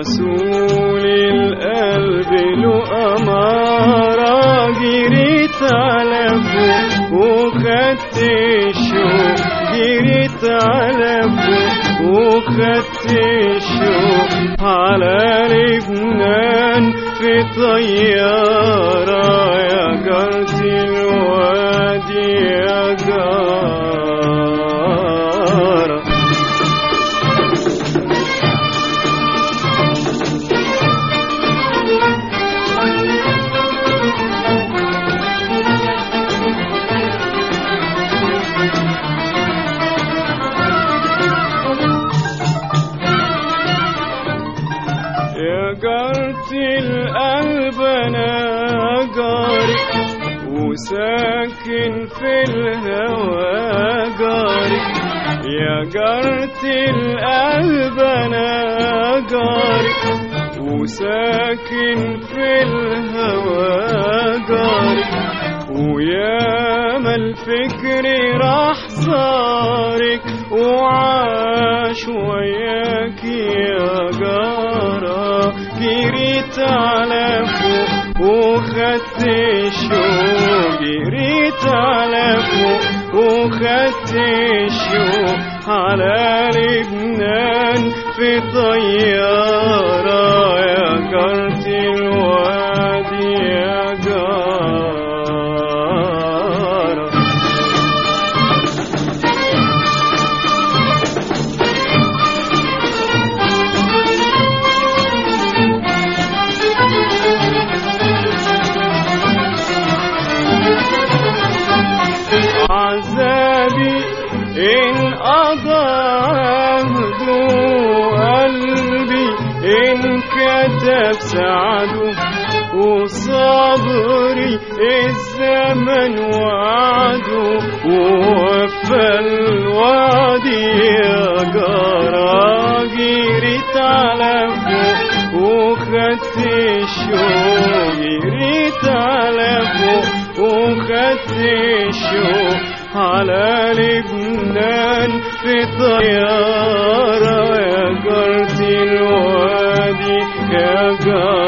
رسول القلب له أمارة جريت على فوق وخدت الشوق جريت على فوق وخدت الشوق على لبنان في طيارة يا جارتي الوادي يا جارة يا جارتي القلب انا جارك وساكن في الهوى جارك يا جارتي القلب انا جارك وساكن في الهوى جارك ويا ما الفكر راح زارك وعاش وياك يا جارة جريت على فوق وخدت الشوق جريت على فوق وخدت الشوق على لبنان في طيارة يا جارتي الوادي يا جارة عذابي إن قضى عهده قلبي إن كتب سعده وصبري الزمن وعده ووفى الوعد يا جارة جريت على فوق وخدت الشوق جريت على فوق وخدت الشوق على لبنان في طيارة يا جارتي الوادي يا جارة